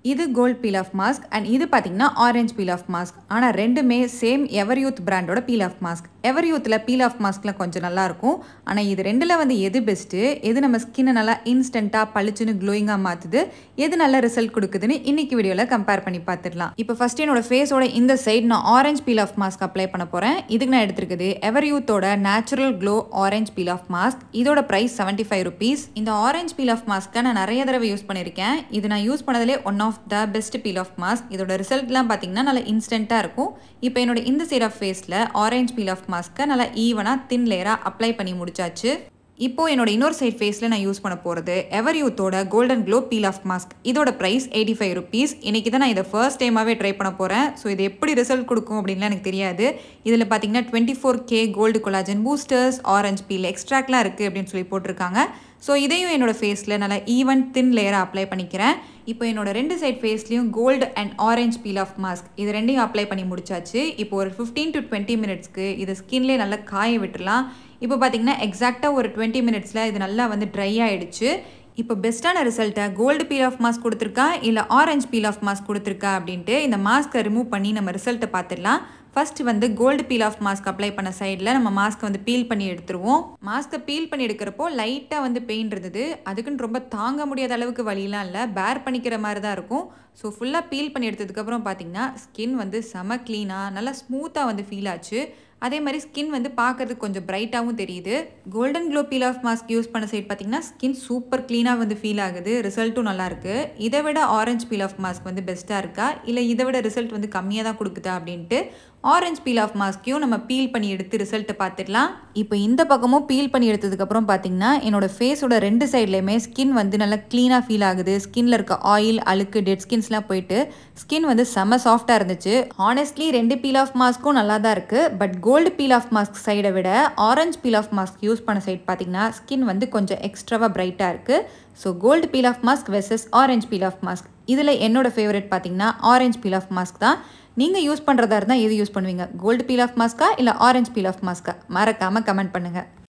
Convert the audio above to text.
இது gold peel off mask and இது பார்த்தீங்கன்னா ஆரஞ்ச் பீல் ஆஃப் மாஸ்க் ஆனால் ரெண்டுமே சேம் எவர் யூத் பிராண்டோட பீல் ஆஃப் மாஸ்க் எவர் யூத்தில் பீல் ஆஃப் மாஸ்க்லாம் கொஞ்சம் நல்லாயிருக்கும் ஆனால் இது ரெண்டில் வந்து எது பெஸ்ட்டு எது நம்ம ஸ்கின்னை நல்லா இன்ஸ்டண்ட்டாக பளிச்சுன்னு க்ளோயிங்காக மாற்றுது எது நல்ல ரிசல்ட் கொடுக்குதுன்னு இன்னைக்கு வீடியோவில் கம்பேர் பண்ணி பார்த்துடலாம் இப்போ ஃபஸ்ட் என்னோட ஃபேஸோட இந்த சைடு நான் orange peel off mask apply பண்ண போகிறேன் இதுக்கு நான் எடுத்திருக்குது எவர் யூத்தோட natural glow orange peel off mask இதோட ப்ரைஸ் செவன்ட்டி ஃபைவ் ருபீஸ் இந்த ஆரஞ்ச் பீல் ஆஃப் மாஸ்க்கை நான் நிறைய தடவை யூஸ் பண்ணியிருக்கேன் இது நான் யூஸ் பண்ணதிலே one of the best peel off mask இதோட ரிசல்ட்லாம் பார்த்தீங்கன்னா நல்லா இன்ஸ்டண்ட்டாக இருக்கும் இப்போ என்னோட இந்த சைட் ஆஃப் ஃபேஸில் ஆரஞ்ச் பீல் ஆஃப் மாஸ்க்கை நல்லா ஈவனாக தின் லேயராக அப்ளை பண்ணி முடிச்சாச்சு இப்போ என்னோட இன்னொரு சைட் ஃபேஸில் நான் யூஸ் பண்ண போகிறது எவர் யூத்தோட golden glow peel off mask இதோட ப்ரைஸ் எயிட்டி ஃபைவ் ருபீஸ் இன்றைக்கி தான் நான் இதை ஃபர்ஸ்ட் டைமாகவே ட்ரை பண்ண போகிறேன் ஸோ இது எப்படி ரிசல்ட் கொடுக்கும் அப்படின்லாம் எனக்கு தெரியாது இதில் பார்த்தீங்கன்னா twenty four K gold collagen boosters orange peel எக்ஸ்ட்ராக்லாம் இருக்குது அப்படின்னு சொல்லி போட்டிருக்காங்க ஸோ இதையும் என்னோடய ஃபேஸில் நல்லா ஈவன் தின் லேயராக அப்ளை பண்ணிக்கிறேன் இப்போ என்னோட ரெண்டு சைட் ஃபேஸ்லேயும் gold and orange peel off mask இது ரெண்டையும் அப்ளை பண்ணி முடிச்சாச்சு இப்போ ஒரு ஃபிஃப்டீன் டு டுவெண்ட்டி மினிட்ஸ்க்கு இது ஸ்கின்லேயே நல்லா காய விட்டுறலாம் இப்போ பார்த்தீங்கன்னா எக்ஸாக்டாக ஒரு டுவெண்ட்டி மினிட்ஸில் இது நல்லா வந்து ட்ரை ஆகிடுச்சு இப்போ பெஸ்ட்டான ரிசல்ட்டை கோல்டு பீல் ஆஃப் மாஸ்க் கொடுத்துருக்கா இல்லை ஆரஞ்ச் பீல் ஆஃப் மாஸ்க் கொடுத்துருக்கா அப்படின்ட்டு இந்த மாஸ்க்கை ரிமூவ் பண்ணி நம்ம ரிசல்ட்டை பார்த்துடலாம் ஃபர்ஸ்ட் வந்து gold peel off mask apply பண்ண சைடில் நம்ம மாஸ்க்கை வந்து பீல் பண்ணி எடுத்துருவோம் மாஸ்க்கை பீல் பண்ணி எடுக்கிறப்போ லைட்டாக வந்து பெயின் இருந்தது அதுக்குன்னு ரொம்ப தாங்க முடியாத அளவுக்கு வலிலாம் இல்லை பேர் பண்ணிக்கிற மாதிரி தான் இருக்கும் ஸோ ஃபுல்லாக பீல் பண்ணி எடுத்ததுக்கப்புறம் பார்த்தீங்கன்னா ஸ்கின் வந்து செம க்ளீனாக நல்லா ஸ்மூத்தாக வந்து ஃபீல் ஆச்சு அதே மாதிரி ஸ்கின் வந்து பார்க்கறதுக்கு கொஞ்சம் பிரைட்டாகவும் தெரியுது golden glow peel off mask use பண்ண சைட் பார்த்தீங்கன்னா ஸ்கின் சூப்பர் க்ளீனாக வந்து ஃபீல் ஆகுது ரிசல்ட்டும் நல்லாயிருக்கு இதை விட ஆரஞ்ச் பீல் ஆஃப் மாஸ்க் வந்து பெஸ்ட்டாக இருக்கா இல்லை இதை விட ரிசல்ட் வந்து கம்மியாக தான் கொடுக்குதா அப்படின்ட்டு ஆரஞ்ச் பீல் ஆஃப் மாஸ்க்கையும் நம்ம பீல் பண்ணி எடுத்து ரிசல்ட்டை பார்த்துடலாம் இப்போ இந்த பக்கமும் பீல் பண்ணி எடுத்ததுக்கப்புறம் பார்த்தீங்கன்னா என்னோட ஃபேஸோட ரெண்டு சைட்லேயுமே ஸ்கின் வந்து நல்லா க்ளீனாக ஃபீல் ஆகுது ஸ்கின்ல இருக்க ஆயில் அழுக்கு டெட் ஸ்கின்ஸ்லாம் போயிட்டு ஸ்கின் வந்து செம்ம சாஃப்டாக இருந்துச்சு ஆனஸ்ட்லி ரெண்டு பீல் ஆஃப் மாஸ்க்கும் நல்லா தான் இருக்குது but gold peel off mask சைடை விட orange peel off mask use பண்ண சைட் பார்த்தீங்கன்னா ஸ்கின் வந்து கொஞ்சம் எக்ஸ்ட்ராவாக பிரைட்டாக இருக்குது so gold peel off mask versus orange peel off mask இதில் என்னோட ஃபேவரட் பார்த்தீங்கன்னா ஆரஞ்ச் பீல் ஆஃப் மாஸ்க் தான் நீங்கள் யூஸ் பண்ணுறதா இருந்தால் எது யூஸ் பண்ணுவீங்க கோல்டு பீல் ஆஃப் மாஸ்க்கா இல்லை ஆரஞ்ச் பீல் ஆஃப் மாஸ்க்கா மறக்காமல் கமெண்ட் பண்ணுங்கள்